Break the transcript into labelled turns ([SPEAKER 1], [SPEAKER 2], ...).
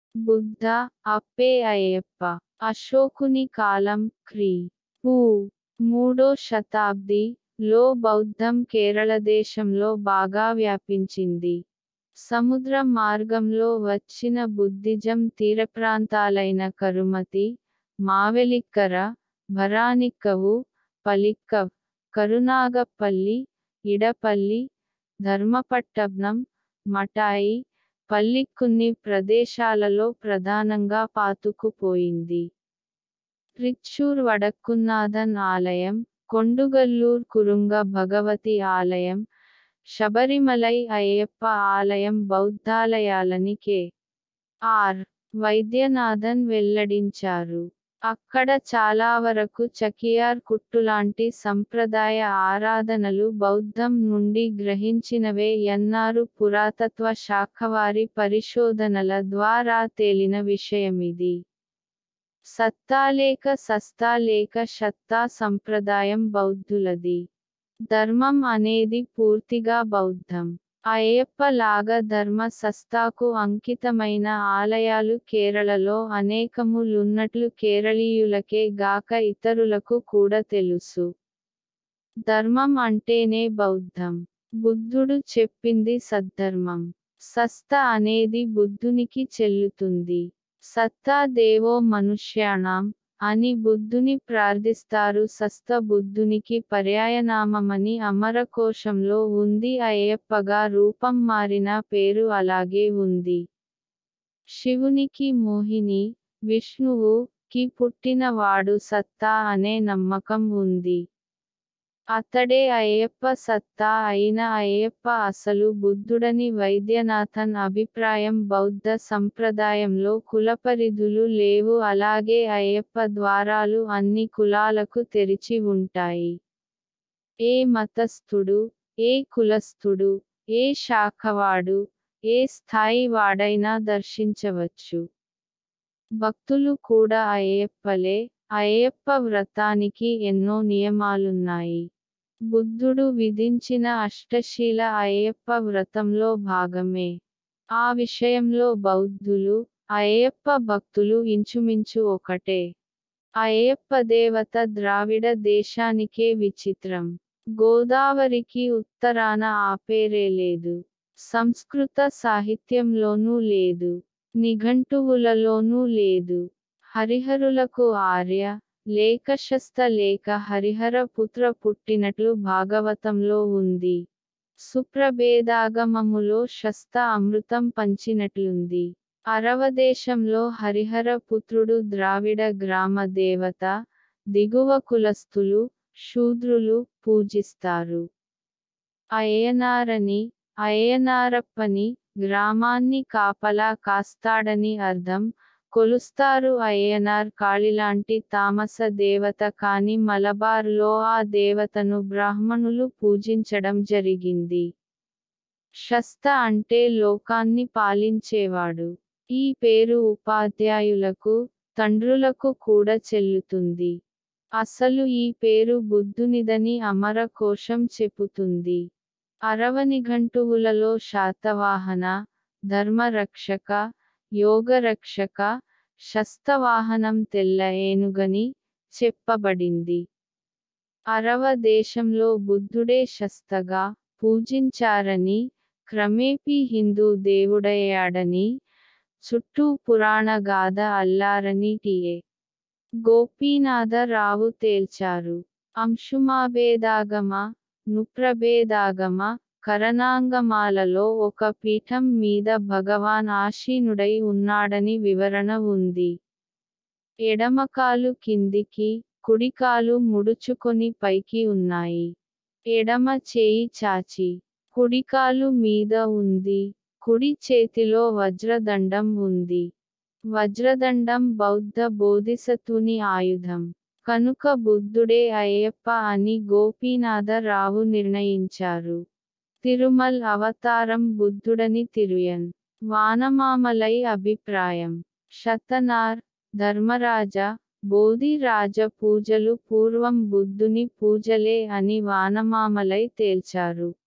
[SPEAKER 1] బుద్ధ అప్పే అయ్యప్ప అశోకుని కాలం క్రీ ఊ మూడో శతాబ్ది లో బౌద్ధం కేరళదేశంలో బాగా వ్యాపించింది సముద్ర మార్గంలో వచ్చిన బుద్ధిజం తీరప్రాంతాలైన కరుమతి మావెలిక్కర భరానిక్కవు పలిక్కవ్ కరునాగపల్లి ఇడపల్లి ధర్మపట్టణం మటాయి పల్లిక్కున్ని ప్రదేశాలలో ప్రధానంగా పాతుకుపోయింది త్రిచ్చూర్ వడక్కున్నాథన్ ఆలయం కొండుగల్లూర్ కురుంగ భగవతి ఆలయం శబరిమలై అయ్యప్ప ఆలయం బౌద్ధాలయాలని కె ఆర్ వైద్యనాథన్ వెల్లడించారు అక్కడ చాలా వరకు చకియార్ కుట్టులాంటి సంప్రదాయ ఆరాధనలు బౌద్ధం నుండి గ్రహించినవే ఎన్నారు పురాతత్వ శాఖవారి పరిశోధనల ద్వారా తేలిన విషయమిది సత్తాలేక సస్తాలేక షత్తా సంప్రదాయం బౌద్ధులది ధర్మం అనేది పూర్తిగా బౌద్ధం అయ్యప్ప లాగా ధర్మ సస్తాకు అంకితమైన ఆలయాలు కేరళలో అనేకములున్నట్లు కేరళీయులకే గాక ఇతరులకు కూడా తెలుసు ధర్మం అంటేనే బౌద్ధం బుద్ధుడు చెప్పింది సద్ధర్మం సస్త అనేది బుద్ధునికి చెల్లుతుంది సత్తా దేవో మనుష్యాణం అని బుద్ధుని ప్రార్థిస్తారు సస్త బుద్ధునికి పర్యాయనామమని అమరకోశంలో ఉంది అయ్యప్పగా రూపం మారిన పేరు అలాగే ఉంది శివునికి మోహిని విష్ణువు కి పుట్టిన వాడు సత్తా అనే నమ్మకం ఉంది అతడే అయ్యప్ప సత్తా అయిన అయ్యప్ప అసలు బుద్ధుడని వైద్యనాథన్ అభిప్రాయం బౌద్ధ సంప్రదాయంలో కులపరిధులు లేవు అలాగే అయ్యప్ప ద్వారాలు అన్ని కులాలకు తెరిచి ఉంటాయి ఏ మతస్థుడు ఏ కులస్థుడు ఏ శాఖవాడు ఏ స్థాయి వాడైనా దర్శించవచ్చు భక్తులు కూడా అయ్యప్పలే అయ్యప్ప వ్రతానికి ఎన్నో నియమాలున్నాయి బుద్ధుడు విధించిన అష్టశీల అయ్యప్ప వ్రతంలో భాగమే ఆ విషయంలో బౌద్ధులు అయ్యప్ప భక్తులు ఇంచుమించు ఒకటే అయ్యప్ప దేవత ద్రావిడ దేశానికే విచిత్రం గోదావరికి ఉత్తరాన ఆపేరే లేదు సంస్కృత సాహిత్యంలోనూ లేదు నిఘంటువులలోనూ లేదు హరిహరులకు ఆర్య లేఖశస్త లేక హరిహర పుత్ర పుట్టినట్లు భాగవతంలో ఉంది సుప్రభేదాగమములో శస్త అమృతం పంచినట్లుంది అరవదేశంలో హరిహర పుత్రుడు ద్రావిడ గ్రామ దేవత దిగువ కులస్థులు శూద్రులు పూజిస్తారు అయ్యనారని అయ్యనారప్పని గ్రామాన్ని కాపలా కాస్తాడని అర్థం కొలుస్తారు అయ్యనార్ కాళిలాంటి తామస దేవత కాని మలబార్లో ఆ దేవతను బ్రాహ్మణులు పూజించడం జరిగింది శస్త అంటే లోకాన్ని పాలించేవాడు ఈ పేరు ఉపాధ్యాయులకు తండ్రులకు కూడా చెల్లుతుంది అసలు ఈ పేరు బుద్ధునిదని అమర కోశం చెపుతుంది అరవనిఘంటువులలో శాతవాహన ధర్మరక్షక యోగరక్షక శస్తవాహనం తెల్ల ఏనుగని చెప్పబడింది అరవ దేశంలో బుద్ధుడే శస్తగా పూజించారని క్రమేపీ హిందూ దేవుడయ్యాడని చుట్టూ పురాణ గాథ అల్లారని టిఏ గోపీనాథరావు తేల్చారు అంశుమాభేదాగమ నుప్రభేదాగమ కరణాంగమాలలో ఒక పీఠం మీద భగవాన్ ఆసీనుడై ఉన్నాడని వివరణ ఉంది ఎడమకాలు కిందికి కుడికాలు ముడుచుకొని పైకి ఉన్నాయి ఎడమ చేయి చాచి కుడికాలు మీద ఉంది కుడి చేతిలో వజ్రదండం ఉంది వజ్రదండం బౌద్ధ బోధిసత్వుని ఆయుధం కనుక బుద్ధుడే అయ్యప్ప అని గోపీనాథరావు నిర్ణయించారు తిరుమల్ అవతారం బుద్ధుడని తిరుయన్ వానమామలై అభిప్రాయం శతనార్ ధర్మరాజ బోధి రాజ పూజలు పూర్వం బుద్ధుని పూజలే అని వానమామలై తేల్చారు